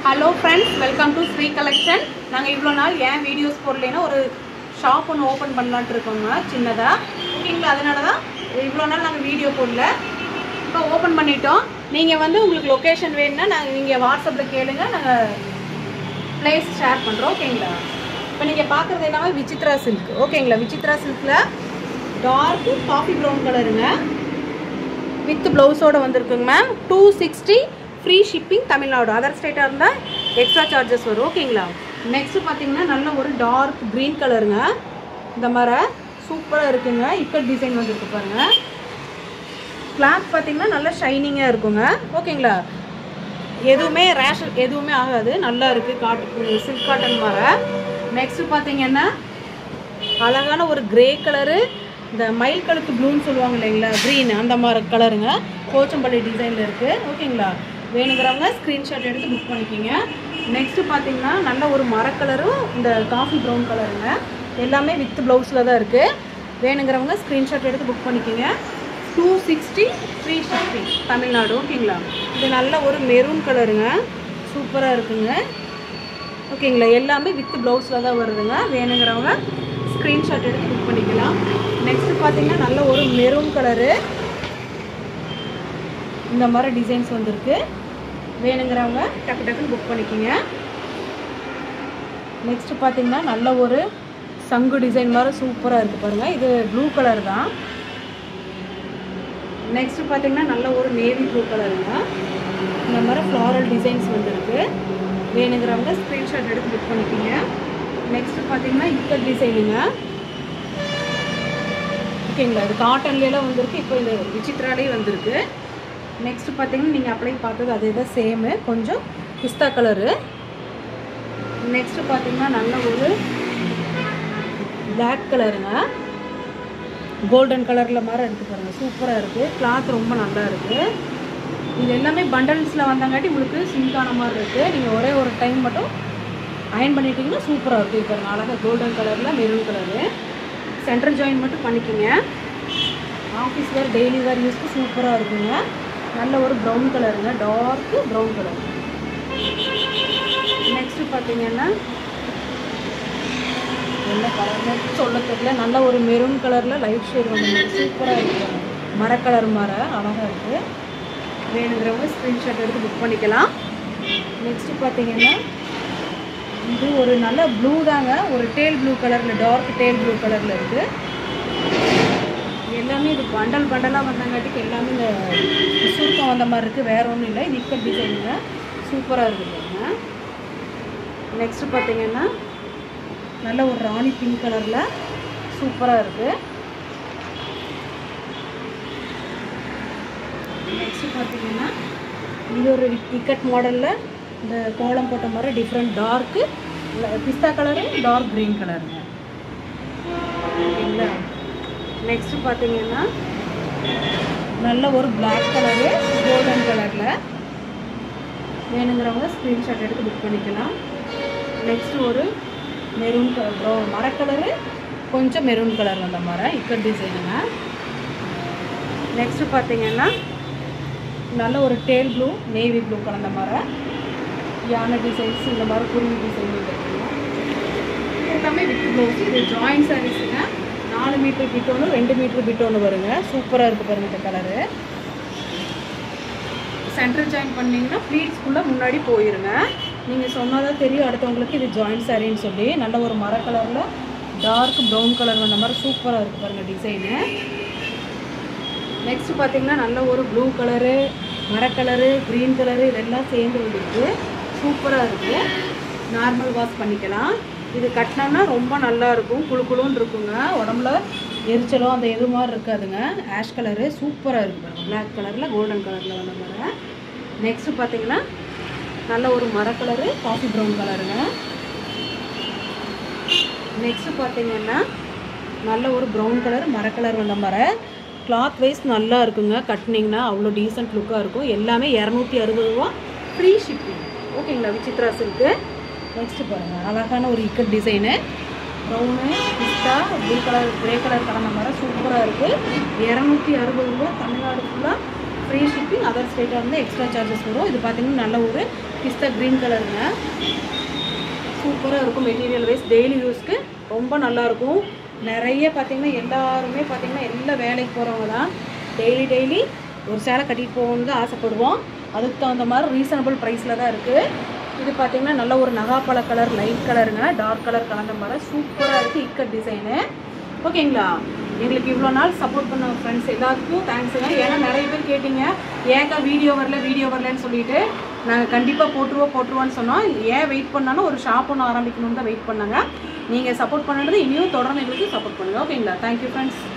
hello friends welcome to Sri collection நாங்கள் இவ்வளோ நாள் ஏன் வீடியோஸ் போடலைன்னா ஒரு ஷாப் ஒன்று ஓப்பன் பண்ணலான்ட்டு இருக்கோங்க சின்னதாக ஓகேங்களா அதனால தான் இவ்வளோ நாள் நாங்கள் வீடியோ போடல இப்போ ஓப்பன் பண்ணிட்டோம் நீங்கள் வந்து உங்களுக்கு லொக்கேஷன் வேணும்னா நாங்கள் நீங்கள் வாட்ஸ்அப்பில் கேளுங்க நாங்கள் பிளேஸ் ஷேர் பண்ணுறோம் ஓகேங்களா இப்போ நீங்கள் பார்க்குறது எல்லாமே விசித்ரா சில்க் ஓகேங்களா விசித்ரா சில்கில் டார்க் காஃபி ப்ரௌன் கலருங்க வித் ப்ளவுஸோட வந்திருக்குங்க ma'am two sixty free shipping Tamil Nadu other ஸ்டேட்டாக இருந்தால் எக்ஸ்ட்ரா சார்ஜஸ் வரும் ஓகேங்களா நெக்ஸ்ட் பார்த்தீங்கன்னா நல்ல ஒரு டார்க் க்ரீன் கலருங்க இந்த மாதிரி சூப்பராக இருக்குங்க இக்கட் டிசைன் வந்துருக்கு பாருங்க கிளாத் பார்த்தீங்கன்னா நல்லா ஷைனிங்காக இருக்குங்க ஓகேங்களா எதுவுமே ரேஷ் எதுவுமே ஆகாது நல்லா இருக்குது காட்டு சில்க் காட்டன் மாதிரி நெக்ஸ்ட் பார்த்தீங்கன்னா அழகான ஒரு கிரே கலரு இந்த மயில் கழுத்து ப்ளூன்னு சொல்லுவாங்க இல்லைங்களா க்ரீன் அந்த மாதிரி கலருங்க போச்சம்பள்ளி டிசைனில் இருக்குது ஓகேங்களா வேணுங்கிறவங்க ஸ்க்ரீன்ஷாட் எடுத்து புக் பண்ணிக்கிங்க நெக்ஸ்ட்டு பார்த்தீங்கன்னா நல்ல ஒரு மரக்கலரும் இந்த காஃபி ப்ரௌன் கலருங்க எல்லாமே வித் ப்ளவுஸில் தான் இருக்குது வேணுங்கிறவங்க ஸ்க்ரீன்ஷாட் எடுத்து புக் பண்ணிக்கிங்க two sixty free shipping Tamil Nadu ஓகேங்களா இது நல்ல ஒரு மெரூன் கலருங்க சூப்பராக இருக்குங்க ஓகேங்களா எல்லாமே வித் ப்ளவுஸில் தான் வருதுங்க வேணுங்கிறவங்க ஸ்க்ரீன்ஷாட் எடுத்து புக் பண்ணிக்கலாம் நெக்ஸ்ட் பார்த்தீங்கன்னா நல்ல ஒரு மெரூன் கலரு இந்த மாதிரி டிசைன்ஸ் வந்திருக்கு வேணுங்கிறவங்க டக்கு டக்குன்னு புக் பண்ணிக்கோங்க நெக்ஸ்ட் பார்த்தீங்கன்னா நல்ல ஒரு சங்கு டிசைன் மாதிரி சூப்பராக இருக்குது பாருங்கள் இது ப்ளூ கலர் தான் நெக்ஸ்ட் பார்த்தீங்கன்னா நல்ல ஒரு நேவி ப்ளூ கலருங்க இந்த மாதிரி ஃப்ளாரல் டிசைன்ஸ் வந்திருக்கு வேணுங்கிறவங்க ஸ்க்ரீன்ஷாட் எடுத்து புக் பண்ணிக்கோங்க நெக்ஸ்ட் பார்த்தீங்கன்னா இக்கட் டிசைனுங்க ஓகேங்களா இது காட்டன்லாம் வந்திருக்கு இப்போ இந்த விசித்ராலே வந்திருக்கு நெக்ஸ்ட் பார்த்தீங்கன்னா நீங்கள் அப்ளை பார்த்தது அதே தான் சேமு கொஞ்சம் பிஸ்தா கலரு நெக்ஸ்ட் பார்த்தீங்கன்னா நல்ல ஒரு பிளாக் கலருங்க கோல்டன் கலரில் மாதிரி எடுத்து பாருங்கள் சூப்பராக இருக்குது கிளாத் ரொம்ப நல்லா இருக்குது இது எல்லாமே பண்டல்ஸில் வந்தங்காட்டி உங்களுக்கு சிங்கான மாதிரி இருக்குது நீங்கள் ஒரே ஒரு டைம் மட்டும் அயன் பண்ணிட்டீங்கன்னா சூப்பராக இருக்குது இது பாருங்கள் அழகாக கோல்டன் கலரில் மெரூன் கலரு சென்ட்ரல் ஜாயின் மட்டும் பண்ணிக்கோங்க ஆஃபீஸ் வேர் டெய்லி வேர் யூஸ்க்கு சூப்பராக இருக்குங்க நல்ல ஒரு ப்ரௌன் கலருங்க டார்க்கு ப்ரௌன் கலர் நெக்ஸ்ட்டு பார்த்தீங்கன்னா என்ன கலர்னு சொல்ல தெரியல நல்ல ஒரு மெரூன் கலரில் லைட் ஷேட் வந்து சூப்பராக இருக்குது மரக்கலர் மர அழகாக இருக்குது வேணுங்கிறவங்க ஸ்க்ரீன்ஷாட் எடுத்து புக் பண்ணிக்கலாம் நெக்ஸ்ட்டு பார்த்தீங்கன்னா இது ஒரு நல்ல ப்ளூ தாங்க ஒரு டேல் ப்ளூ கலரில் டார்க் டேல் ப்ளூ கலரில் இருக்குது எல்லாமே இது பண்டல் பண்டலாக வந்தங்காட்டிக்கு எல்லாமே இந்த சுருக்கம் வந்த மாதிரி இருக்குது வேற ஒன்றும் இல்லை இது இப்போ டிசைனுங்க சூப்பராக இருக்குதுங்க நெக்ஸ்ட்டு பார்த்தீங்கன்னா நல்ல ஒரு ராணி பிங்க் கலரில் சூப்பராக இருக்குது நெக்ஸ்ட்டு பார்த்தீங்கன்னா இது ஒரு டிக்கெட் மாடலில் இந்த கோலம் போட்ட மாதிரி டிஃப்ரெண்ட் டார்க்கு பிஸ்தா கலரு டார்க் க்ரீன் கலருங்க ஓகேங்களா நெக்ஸ்ட்டு பார்த்தீங்கன்னா நல்ல ஒரு பிளாக் கலரு கோல்டன் கலரில் வேணுங்கிறவங்க ஸ்க்ரீன்ஷாட் எடுத்து புக் பண்ணிக்கலாம் நெக்ஸ்ட் ஒரு மெரூன் கலர் மரக்கலரு கொஞ்சம் மெரூன் கலர் வந்த மாதிரி இக்கட் டிசைனுங்க நெக்ஸ்ட்டு பார்த்தீங்கன்னா நல்ல ஒரு டேல் ப்ளூ நேவி ப்ளூ கலந்த மாதிரி யானை டிசைன்ஸ் இந்த மாதிரி குருவி டிசைன் வந்துருக்குங்க எல்லாமே வித் ப்ளவுஸ் இது ஜாயின் சாரீஸுங்க நாலு மீட்டர் பிட் ஒன்று ரெண்டு மீட்டர் பிட் ஒன்று வருங்க சூப்பராக இருக்குது பாருங்க இந்த கலரு சென்டர் ஜாயின் பண்ணிங்கன்னா ப்ளீட்ஸ்குள்ளே முன்னாடி போயிருங்க நீங்கள் சொன்னாதான் தெரியும் அடுத்தவங்களுக்கு இது ஜாயின் சாரின்னு சொல்லி நல்ல ஒரு மர கலரில் டார்க் ப்ரௌன் கலர் வந்த மாதிரி சூப்பராக இருக்குது பாருங்கள் டிசைனு நெக்ஸ்ட் பார்த்தீங்கன்னா நல்ல ஒரு ப்ளூ கலரு மர கலரு க்ரீன் கலரு இதெல்லாம் சேர்ந்து வந்துருக்கு சூப்பராக இருக்குது நார்மல் வாஷ் பண்ணிக்கலாம் இது கட்டினோம்னா ரொம்ப நல்லா இருக்கும் குழு குழுன்னு இருக்குங்க உடம்புல எரிச்சலோ அந்த எது மாதிரி இருக்காதுங்க ஆஷ் கலரு சூப்பராக இருக்குது பிளாக் கலரில் கோல்டன் கலரில் வந்த மாதிரி நெக்ஸ்ட்டு பார்த்தீங்கன்னா நல்ல ஒரு மர கலரு காஃபி ப்ரௌன் கலருங்க நெக்ஸ்ட்டு பார்த்தீங்கன்னா நல்ல ஒரு ப்ரௌன் கலர் மர கலர் வந்த மாதிரி கிளாத் வைஸ் நல்லா இருக்குங்க கட்டினீங்கன்னா அவ்வளோ டீசென்ட் லுக்காக இருக்கும் எல்லாமே இரநூத்தி அறுபது ரூபா ஃப்ரீ ஷிப்பிங் ஓகேங்களா விசித்ரா சில்க்கு நெக்ஸ்ட்டு பாருங்கள் அழகான ஒரு இக்கட் டிசைனு ப்ரௌனு பிஸ்தா ப்ளூ கலர் கிரே கலர் கலந்த மாதிரி சூப்பராக இருக்குது இரநூத்தி அறுபது ரூபா தமிழ்நாடு ஃபுல்லாக ஃப்ரீ ஷிப்பிங் அதர் ஸ்டேட்டாக இருந்து எக்ஸ்ட்ரா சார்ஜஸ் வரும் இது பார்த்தீங்கன்னா நல்ல ஒரு பிஸ்தா க்ரீன் கலருங்க சூப்பராக இருக்கும் மெட்டீரியல் வைஸ் டெய்லி யூஸ்க்கு ரொம்ப நல்லாயிருக்கும் நிறைய பார்த்தீங்கன்னா எல்லாருமே பார்த்தீங்கன்னா எல்லா வேலைக்கு போகிறவங்க தான் டெய்லி டெய்லி ஒரு சேலை கட்டிட்டு போகணுன்னு தான் ஆசைப்படுவோம் அதுக்கு தகுந்த மாதிரி ரீசனபிள் ப்ரைஸில் தான் இருக்குது இது பார்த்தீங்கன்னா நல்ல ஒரு நகாப்பழ கலர் லைட் கலருங்க டார்க் கலர் கலந்த மாதிரி சூப்பராக இருக்குது இக்கட் டிசைனு ஓகேங்களா எங்களுக்கு இவ்வளோ நாள் சப்போர்ட் பண்ண ஃப்ரெண்ட்ஸ் எல்லாத்துக்கும் தேங்க்ஸுங்க ஏன்னா நிறைய பேர் கேட்டிங்க ஏக்கா வீடியோ வரல வீடியோ வரலன்னு சொல்லிட்டு நாங்கள் கண்டிப்பாக போட்டுருவோம் போட்டுருவோன்னு சொன்னோம் ஏன் வெயிட் பண்ணாலும் ஒரு ஷாப் ஒன்று ஆரம்பிக்கணும்னு தான் வெயிட் பண்ணாங்க நீங்கள் சப்போர்ட் பண்ணுறது இனியும் தொடர்ந்து எங்களுக்கு சப்போர்ட் பண்ணுங்கள் ஓகேங்களா தேங்க்யூ ஃப்ரெண்ட்ஸ்